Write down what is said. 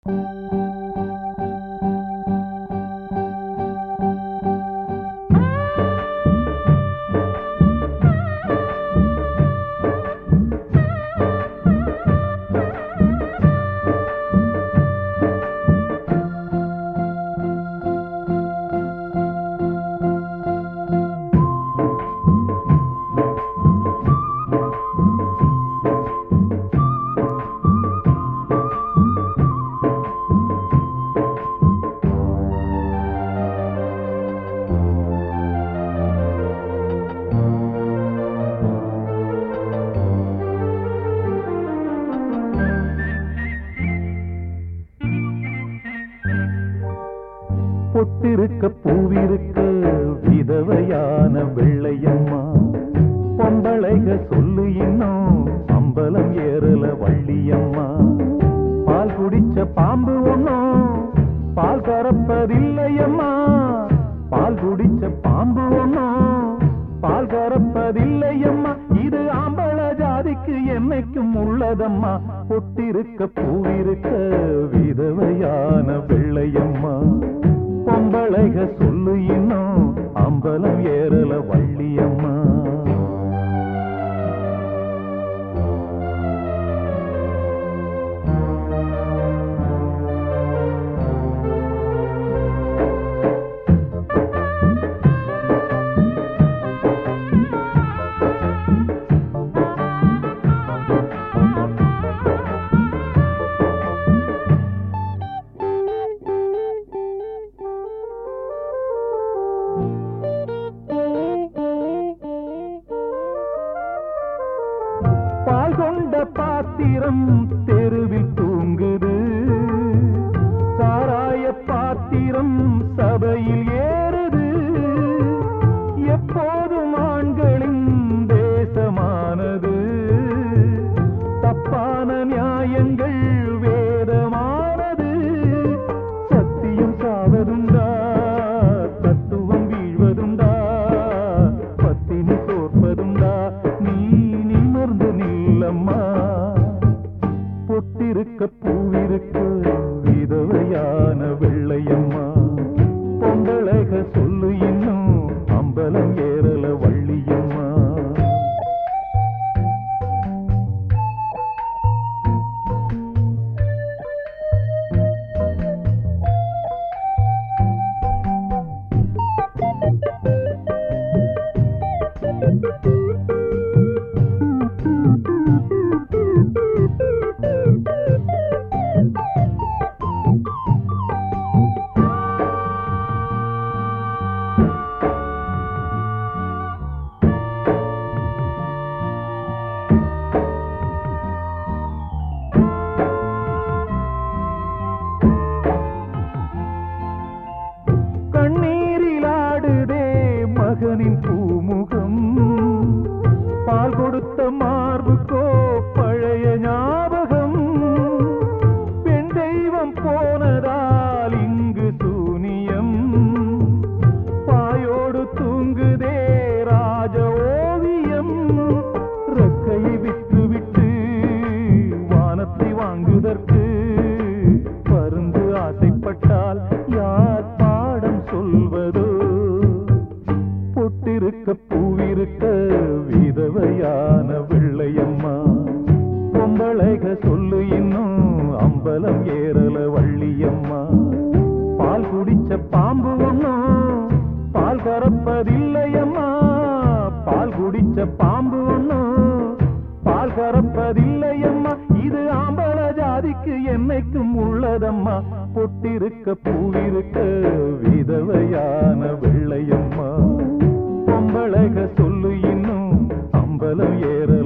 பொட்டிருக்க பூவிருக்க விதவையான வெள்ளையம்மா பொம்பளைக சொல்லு இன்னும் அம்பலம் ஏறல வள்ளியம்மா பால் குடிச்ச பாம்பு ஒண்ணும் பால் கறப்பதில்லையம்மா பால் குடிச்ச பாம்பு ஒண்ணும் பால் கறப்பதில்லையம்மா இது ஆம்பள ஜாதிக்கு என்னைக்கும் உள்ளதம்மா பொட்டிருக்க பூவிருக்க விதவையான வெள்ளையம்மா பொம்பளைக சொல்லு இன்னும் அம்பலம் ஏறல வள்ளியம்மா பால் கொண்ட பாத்திரம் தெருவில் தூங்குது சாராய பாத்திரம் சபையில் ஏறுது எப்போதும் ஆண்களின் தேசமானது தப்பான நியாயங்கள் வேதமானது சத்தியம் சாவதுண்டா தத்துவம் வீழ்வதுண்டா பத்தினி தோற்பதுண்டா நீ நிமிர்ந்து நில்லம்மா பொட்டிருக்க பூவிருக்க விதவையான வெள்ளையம்மா பொங்கலக சொல்லு இன்னும் அம்பலம் ஏறல வள்ளியம்மா கண்ணீரில் ஆடுதே மகனின் பூமுகம் பால் கொடுத்த மார்புக்கோ பழைய ஞாபகம் பெண் தெய்வம் போனதால் இங்கு சூனியம் பாயோடு தூங்குதே ராஜ ஓவியம் ரெக்கையை விட்டு விட்டு வானத்தை வாங்குதற்கு பருந்து ஆசைப்பட்டால் யார் பாடம் சொல்வதோ பொட்டிருக்க பூவிருக்க விதவையான வெள்ளையம்மா பொம்பளைக சொல்லு இன்னும் அம்பலம் ஏறல வள்ளியம்மா பால் குடிச்ச பாம்பு ஒண்ணும் பால் கறப்பதில்லையம்மா பால் குடிச்ச பாம்பு ஒண்ணும் பால் கறப்பதில்லையம்மா இது ஆம்பள ஜாதிக்கு என்னைக்கும் உள்ளதம்மா பொட்டிருக்க பூவிருக்க விதவையான வெள்ளையம்மா பொம்பளக சொல்லு இன்னும் அம்பலம் ஏற